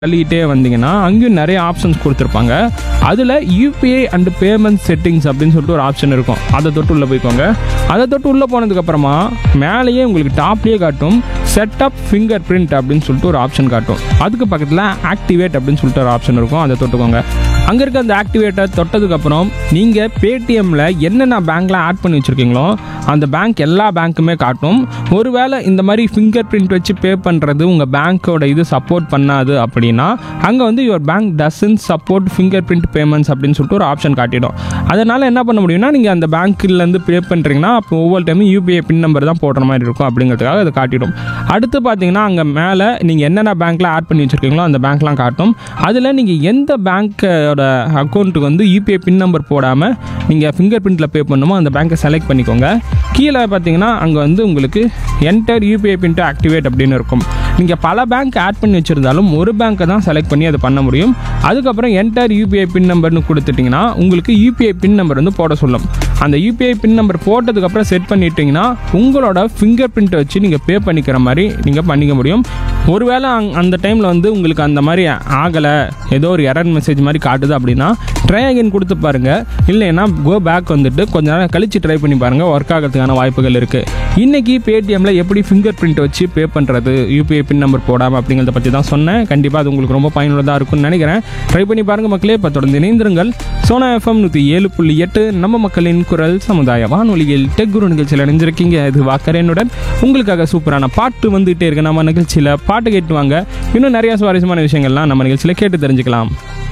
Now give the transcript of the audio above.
தள்ளிக்கிட்டே வந்தீங்கன்னா அங்கேயும் நிறைய ஆப்ஷன்ஸ் கொடுத்துருப்பாங்க அதில் யூபிஐ அண்ட் பேமெண்ட் செட்டிங்ஸ் அப்படின்னு சொல்லிட்டு ஒரு ஆப்ஷன் இருக்கும் அதை தொட்டு உள்ளே போய்க்கோங்க அதை தொட்டு உள்ளே போனதுக்கப்புறமா மேலேயே உங்களுக்கு டாப்லேயே காட்டும் செட்டப் ஃபிங்கர் பிரிண்ட் அப்படின்னு சொல்லிட்டு ஒரு ஆப்ஷன் காட்டும் அதுக்கு பக்கத்தில் ஆக்டிவேட் அப்படின்னு சொல்லிட்டு ஒரு ஆப்ஷன் இருக்கும் அதை தொட்டுக்கோங்க அங்கே இருக்க அந்த ஆக்டிவேட்டை தொட்டதுக்கப்புறம் நீங்கள் பேடிஎம்மில் என்னென்ன பேங்க்கில் ஆட் பண்ணி வச்சுருக்கீங்களோ அந்த பேங்க் எல்லா பேங்க்குமே காட்டும் ஒருவேளை இந்த மாதிரி ஃபிங்கர் பிரிண்ட் வச்சு பே பண்ணுறது உங்கள் பேங்க்கோட இது சப்போர்ட் பண்ணாது அப்படின்னா அங்கே வந்து your bank doesn't support fingerprint payments அப்படின்னு சொல்லிட்டு ஒரு ஆப்ஷன் காட்டிடும் அதனால் என்ன பண்ண முடியும்னா நீங்கள் அந்த பேங்க்லேருந்து பே பண்ணுறீங்கன்னா அப்போ ஒவ்வொரு டைமும் யூபிஐ பின் நம்பர் தான் போடுற மாதிரி இருக்கும் அப்படிங்கிறதுக்காக அது காட்டிடும் அடுத்து பார்த்தீங்கன்னா அங்கே மேலே நீங்கள் என்னென்ன பேங்க்கில் ஆட் பண்ணி வச்சுருக்கீங்களோ அந்த பேங்க்லாம் காட்டும் அதில் நீங்கள் எந்த பேங்க்கோட அக்கௌண்ட்டுக்கு வந்து யூபிஐ பின் நம்பர் போடாமல் நீங்கள் ஃபிங்கர் பிரிண்ட்டில் பே பண்ணுமோ அந்த பேங்க்கை செலக்ட் பண்ணிக்கோங்க கீழே பார்த்தீங்கன்னா அங்கே வந்து உங்களுக்கு enter UPI PIN to activate அப்படின்னு இருக்கும் நீங்கள் பல பேங்க் ஆட் பண்ணி வச்சுருந்தாலும் ஒரு பேங்க்கை தான் செலக்ட் பண்ணி அதை பண்ண முடியும் அதுக்கப்புறம் என்டர் யூபிஐ பின் நம்பர்னு கொடுத்துட்டிங்கன்னா உங்களுக்கு யூபிஐ பின் நம்பர் வந்து போட சொல்லும் அந்த யூபிஐ பின் நம்பர் போட்டதுக்கப்புறம் செட் பண்ணிட்டீங்கன்னா உங்களோட ஃபிங்கர் பிரிண்ட்டை வச்சு நீங்கள் பே பண்ணிக்கிற மாதிரி நீங்கள் பண்ணிக்க முடியும் ஒருவேளை அங்- அந்த டைமில் வந்து உங்களுக்கு அந்த மாதிரி ஆகலை ஏதோ ஒரு எரர் மெசேஜ் மாதிரி காட்டுது அப்படின்னா ட்ரை அகைன் கொடுத்து பாருங்கள் இல்லைன்னா கோ பேக் வந்துட்டு கொஞ்ச நேரம் கழிச்சு ட்ரை பண்ணி பாருங்கள் ஒர்க் ஆகிறதுக்கான வாய்ப்புகள் இருக்குது இன்றைக்கி பேடிஎம்மில் எப்படி ஃபிங்கர் பிரிண்ட் வச்சு பே பண்ணுறது யூபிஐ பின் நம்பர் போடாமல் அப்படிங்கிறத பற்றி தான் சொன்னேன் கண்டிப்பாக அது உங்களுக்கு ரொம்ப பயனுள்ளதாக இருக்கும்னு நினைக்கிறேன் ட்ரை பண்ணி பாருங்கள் மக்களே இப்போ தொடர்ந்து இணைந்திருங்கள் சோனா எஃப்எம் நூற்றி ஏழு புள்ளி எட்டு நம்ம மக்களின் குரல் சமுதாய வானொலியில் டெக் குரு நிகழ்ச்சியில் இணைஞ்சிருக்கீங்க இது வாக்கரேனுடன் உங்களுக்காக சூப்பரான பாட்டு வந்துகிட்டே இருக்கு நம்ம நிகழ்ச்சியில் பாட்டு கேட்டு வாங்க இன்னும் நிறைய சுவாரஸ்யமான விஷயங்கள்லாம் நம்ம நிகழ்ச்சியில் கேட்டு தெரிஞ்சுக்கலாம்